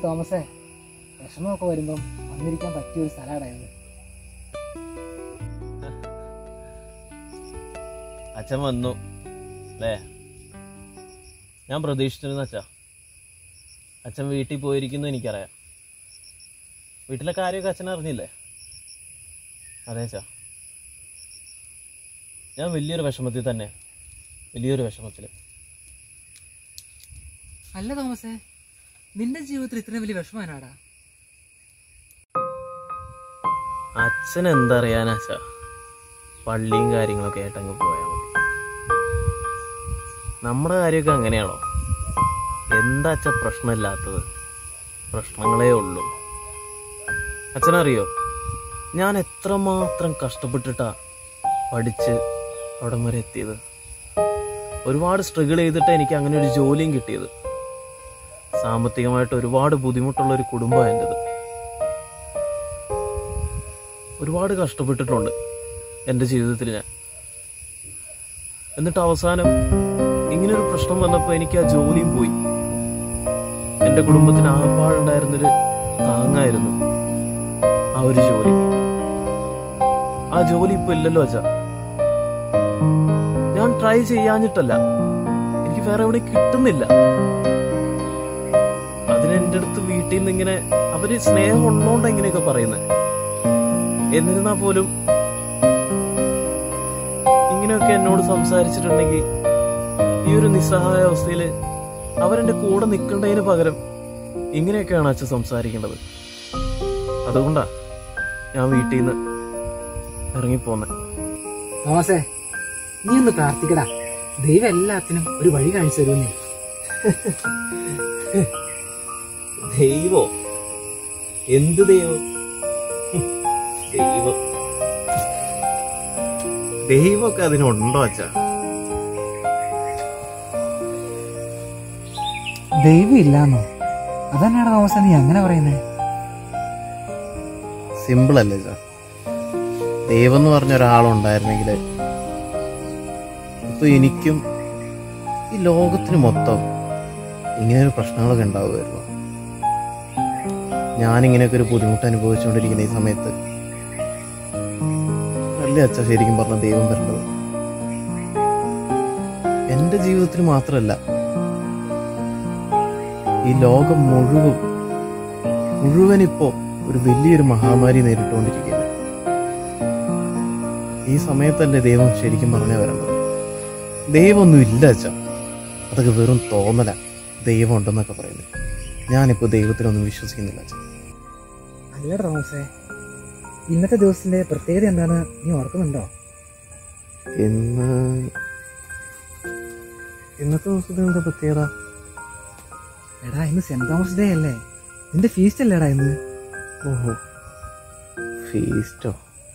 തോമസേ വിഷമമൊക്കെ വരുമ്പം വന്നിരിക്കാൻ പറ്റിയ ഒരു സ്ഥലമാടായത് അച്ഛൻ വന്നു അല്ലേ ഞാൻ പ്രതീക്ഷിച്ചിരുന്ന അച്ഛാ അച്ഛൻ വീട്ടിൽ പോയിരിക്കുന്നു എനിക്കറിയാം വീട്ടിലെ കാര്യമൊക്കെ അച്ഛൻ അറിഞ്ഞില്ലേ അതെ അച്ഛാ ഞാൻ വലിയൊരു വിഷമത്തിൽ തന്നെ വലിയൊരു വിഷമത്തിൽ അല്ല തോമസേ നിന്റെ ജീവിതത്തിൽ ഇത്രയും വലിയ വിഷമനാടാ അച്ഛൻ എന്തറിയാനാ അച്ഛാ പള്ളിയും കാര്യങ്ങളൊക്കെ ആയിട്ടങ്ങ് പോയാൽ മതി നമ്മുടെ കാര്യമൊക്കെ അങ്ങനെയാണോ എന്താ അച്ഛ പ്രശ്നമില്ലാത്തത് പ്രശ്നങ്ങളേ ഉള്ളൂ അച്ഛനറിയോ ഞാൻ എത്രമാത്രം കഷ്ടപ്പെട്ടിട്ടാ പഠിച്ച് അവിടം വരെ എത്തിയത് ഒരുപാട് സ്ട്രഗിൾ ചെയ്തിട്ട് എനിക്ക് അങ്ങനെ ഒരു ജോലിയും കിട്ടിയത് സാമ്പത്തികമായിട്ട് ഒരുപാട് ബുദ്ധിമുട്ടുള്ള ഒരു കുടുംബമാണ് എൻ്റെത് ഒരുപാട് കഷ്ടപ്പെട്ടിട്ടുണ്ട് എൻ്റെ ജീവിതത്തിൽ ഞാൻ എന്നിട്ട് അവസാനം ഇങ്ങനൊരു പ്രശ്നം വന്നപ്പോൾ എനിക്ക് ആ ജോലിയും പോയി എൻ്റെ കുടുംബത്തിന് ആകപ്പാടുണ്ടായിരുന്നൊരു താങ്ങായിരുന്നു ആ ഒരു ജോലി ആ ജോലി ഇപ്പൊ ഇല്ലല്ലോ അച്ഛാ ഞാൻ ട്രൈ ചെയ്യാഞ്ഞിട്ടല്ല എനിക്ക് വേറെ എവിടെ കിട്ടുന്നില്ല അതിന് എൻ്റെ അടുത്ത് വീട്ടിൽ നിന്ന് ഇങ്ങനെ അവര് സ്നേഹം ഉള്ളോണ്ടാ ഇങ്ങനെയൊക്കെ പറയുന്നത് എന്നിരുന്നാ പോലും ഇങ്ങനെയൊക്കെ എന്നോട് സംസാരിച്ചിട്ടുണ്ടെങ്കിൽ ഈ ഒരു നിസ്സഹായ അവസ്ഥയില് അവരെന്റെ കൂടെ നിൽക്കേണ്ടതിന് പകരം ഇങ്ങനെയൊക്കെയാണ് അച്ഛൻ സംസാരിക്കേണ്ടത് അതുകൊണ്ടാ ഞാൻ വീട്ടിൽ നിന്ന് ഇറങ്ങിപ്പോന്നെ തോമസേ നീ ഒന്ന് പ്രാർത്ഥിക്കടാ ദൈവം എല്ലാത്തിനും ഒരു വഴി കാണിച്ചു തരുമെന്നേ ദൈവോ എന്ത് ദൈവം ദൈവം ദൈവമൊക്കെ അതിനുണ്ടോ അച്ഛാ ദൈവം ഇല്ലാന്നോ അതന്നെയാണ് തോമസേ നീ അങ്ങനെ പറയുന്നേ സിമ്പിൾ അല്ലേ സാർ ദൈവം എന്ന് പറഞ്ഞ ഒരാളുണ്ടായിരുന്നെങ്കിൽ ഇപ്പൊ എനിക്കും ഈ ലോകത്തിന് മൊത്തം ഇങ്ങനെ ഒരു പ്രശ്നങ്ങളൊക്കെ ഉണ്ടാവുമായിരുന്നു ഞാനിങ്ങനെയൊക്കെ ഒരു ബുദ്ധിമുട്ട് അനുഭവിച്ചുകൊണ്ടിരിക്കുന്ന ഈ സമയത്ത് അല്ലേ അച്ഛ ശരിക്കും പറഞ്ഞ ദൈവം വരേണ്ടത് എന്റെ ജീവിതത്തിന് മാത്രമല്ല ഈ ലോകം മുഴുവൻ മുഴുവൻ ഇപ്പോ ഒരു വലിയൊരു മഹാമാരി നേരിട്ടുകൊണ്ടിരിക്കുകയാണ് ഈ സമയത്തല്ലേ ദൈവം ശരിക്കും പറഞ്ഞു വരേണ്ടത് ദൈവമൊന്നും ഇല്ല അച്ഛ അതൊക്കെ വെറും തോന്നല ദൈവം ഉണ്ടെന്നൊക്കെ പറയുന്നത് ഞാനിപ്പോ ദൈവത്തിനൊന്നും വിശ്വസിക്കുന്നില്ല അച്ഛ അല്ല തോമസേ ഇന്നത്തെ ദിവസത്തിന്റെ പ്രത്യേകത എന്താണ് നീ ഓർക്കുന്നുണ്ടോ ഇന്ന് ഇന്നത്തെ ദിവസത്തിന് എന്താ പ്രത്യേകത എടാ ഇന്ന് സെന്റ് തോമസ് ഡേ അല്ലേ നിന്റെ ഫീസ്റ്റ് അല്ലേടാ ഇന്ന് ഓഹോ ഫീസ്റ്റോ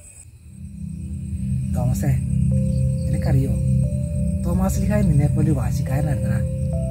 തോമസേ നിനക്കറിയോ തോമാസ് ലിഹായി നിന്നെ പോലെ ഒരു വാശിക്കാരനായിരുന്നടാ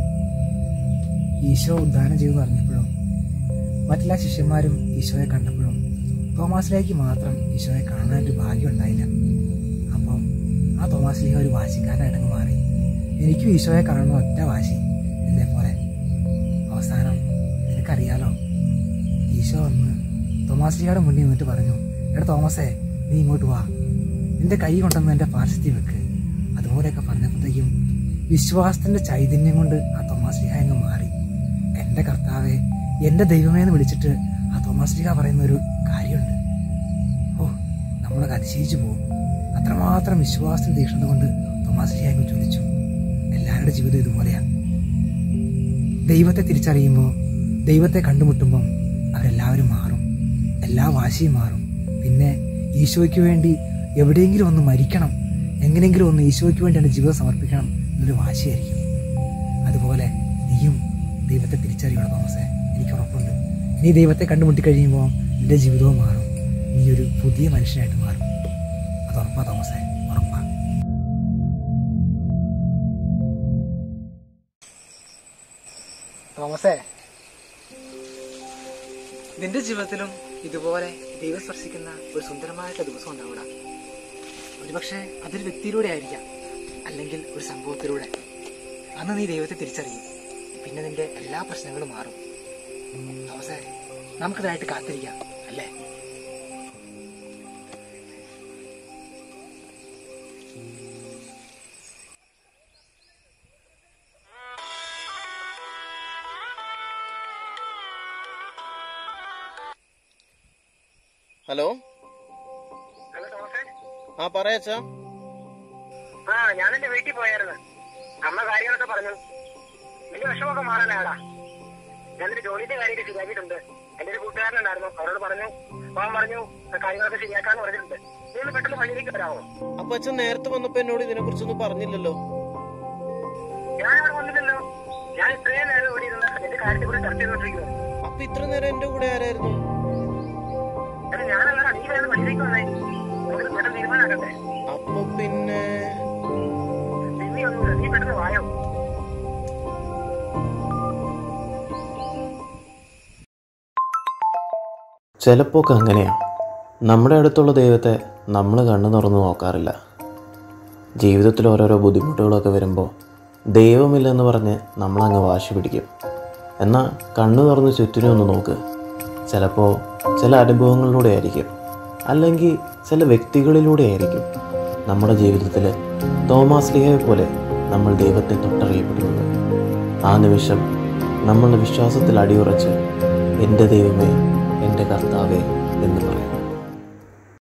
ഈശോ ഉദ്ധാനം ചെയ്തു പറഞ്ഞപ്പോഴും മറ്റെല്ലാ ശിഷ്യന്മാരും ഈശോയെ കണ്ടപ്പോഴും തോമാസിലേക്ക് മാത്രം ഈശോയെ കാണാനൊരു ഭാഗ്യം ഉണ്ടായില്ല അപ്പം ആ തോമാസ് ലിഹ ഒരു വാശിക്കാരനായിട്ടങ്ങ് മാറി എനിക്കും ഈശോയെ കാണണം ഒറ്റ വാശി ഇതേപോലെ അവസാനം നിനക്കറിയാലോ ഈശോ വന്ന് തോമാസ് ലിഹയുടെ മുന്നിൽ നിന്നിട്ട് പറഞ്ഞു എടാ തോമസേ നീ ഇങ്ങോട്ട് വാ നിന്റെ കൈ കൊണ്ടുവന്ന് എന്റെ പാർശ്വത്തിൽ വെക്ക് അതുപോലെയൊക്കെ പറഞ്ഞപ്പോഴത്തേക്കും വിശ്വാസത്തിന്റെ ചൈതന്യം കൊണ്ട് ആ തോമാസ് ലിഹ അങ്ങ് മാറി എന്റെ കർത്താവെ എന്റെ ദൈവമേ എന്ന് വിളിച്ചിട്ട് ആ തോമാസ് ലിഹ പറയുന്ന ഒരു കാര്യമുണ്ട് ഓ നമ്മളൊക്കെ അതിശയിച്ചു പോകും അത്രമാത്രം വിശ്വാസത്തിന് തീക്ഷ്ണത കൊണ്ട് തോമാസ് ലിഹ അങ്ങ് ചോദിച്ചു എല്ലാവരുടെ ജീവിതം ഇതുപോലെയാ ദൈവത്തെ തിരിച്ചറിയുമ്പോൾ ദൈവത്തെ കണ്ടുമുട്ടുമ്പം അവരെല്ലാവരും മാറും എല്ലാ വാശിയും മാറും പിന്നെ ഈശോയ്ക്ക് വേണ്ടി എവിടെയെങ്കിലും ഒന്ന് മരിക്കണം എങ്ങനെയെങ്കിലും ഒന്ന് ഈശോയ്ക്ക് വേണ്ടി എൻ്റെ ജീവിതം സമർപ്പിക്കണം എന്നൊരു വാശിയായിരിക്കും അതുപോലെ നീയും ദൈവത്തെ തിരിച്ചറിയണം തോമസേ എനിക്ക് ഉറപ്പുണ്ട് നീ ദൈവത്തെ കണ്ടുമുട്ടി കഴിയുമ്പോൾ നിന്റെ ജീവിതവും മാറും നീ ഒരു പുതിയ മനുഷ്യനായിട്ട് മാറും അത് ഉറപ്പാ തോമസേ ഉറപ്പാ തോമസേ നിന്റെ ജീവിതത്തിലും ഇതുപോലെ ദൈവം സ്പർശിക്കുന്ന ഒരു സുന്ദരമായിട്ടുള്ള ദിവസം ഉണ്ടാവില്ല ഒരുപക്ഷെ അതൊരു വ്യക്തിയിലൂടെ ആയിരിക്കാം അല്ലെങ്കിൽ ഒരു സംഭവത്തിലൂടെ അന്ന് നീ ദൈവത്തെ തിരിച്ചറിയും പിന്നെ നിന്റെ എല്ലാ പ്രശ്നങ്ങളും മാറും തോമസേ നമുക്കിതായിട്ട് കാത്തിരിക്കാം അല്ലേ ഹലോ ഹലോ തോമസേ ആ പറയച്ചാ ആ ഞാൻ എന്റെ വീട്ടിൽ പോയായിരുന്നു അമ്മ കാര്യങ്ങളൊക്കെ പറഞ്ഞു വലിയ വിഷമമൊക്കെ മാറാനാടാ ഞാനൊരു ജോലിന്റെ കാര്യമൊക്കെ ശരിയാക്കിയിട്ടുണ്ട് എന്റെ ഒരു കൂട്ടുകാരനുണ്ടായിരുന്നു അവരോട് പറഞ്ഞു അവൻ പറഞ്ഞു കാര്യങ്ങളൊക്കെ ശരിയാക്കാന്ന് പറഞ്ഞിട്ടുണ്ട് നീ ഒന്ന് പെട്ടെന്ന് വഴിയിലേക്ക് വരാമോ അപ്പൊ അച്ഛൻ നേരത്തെ വന്നപ്പോ എന്നോട് ഇതിനെ കുറിച്ചൊന്നും പറഞ്ഞില്ലല്ലോ ഞാൻ അവിടെ വന്നില്ലല്ലോ ഞാൻ ഇത്രയും നേരം ഇവിടെ ഇരുന്ന് എന്റെ കാര്യത്തെ കുറിച്ച് ചർച്ച ചെയ്തോണ്ടിരിക്കുന്നു അപ്പൊ ഇത്ര നേരം എന്റെ കൂടെ ആരായിരുന്നു അല്ല ഞാനല്ല നീ വേണം വഴിയിലേക്ക് വന്നേ നമുക്ക് പെട്ടെന്ന് തീരുമാനമാക്കട്ടെ അപ്പൊ പിന്നെ പിന്നെ ഒന്നുമില്ല നീ പെട്ടെന്ന് വായോ ചിലപ്പോൾ ഒക്കെ അങ്ങനെയാണ് നമ്മുടെ അടുത്തുള്ള ദൈവത്തെ നമ്മൾ കണ്ണു തുറന്ന് നോക്കാറില്ല ജീവിതത്തിൽ ഓരോരോ ബുദ്ധിമുട്ടുകളൊക്കെ വരുമ്പോൾ ദൈവമില്ലെന്ന് പറഞ്ഞ് നമ്മളങ്ങ് വാശി പിടിക്കും എന്നാൽ കണ്ണു തുറന്ന് ചുറ്റിനും ഒന്ന് നോക്ക് ചിലപ്പോൾ ചില അനുഭവങ്ങളിലൂടെ ആയിരിക്കും അല്ലെങ്കിൽ ചില വ്യക്തികളിലൂടെ ആയിരിക്കും നമ്മുടെ ജീവിതത്തിൽ തോമാസ് ലിഹയെ പോലെ നമ്മൾ ദൈവത്തെ തൊട്ടറിയപ്പെടുന്നത് ആ നിമിഷം നമ്മളുടെ വിശ്വാസത്തിൽ അടിയുറച്ച് എൻ്റെ ദൈവമേ എൻ്റെ കർത്താവേ എന്ന് പറയാം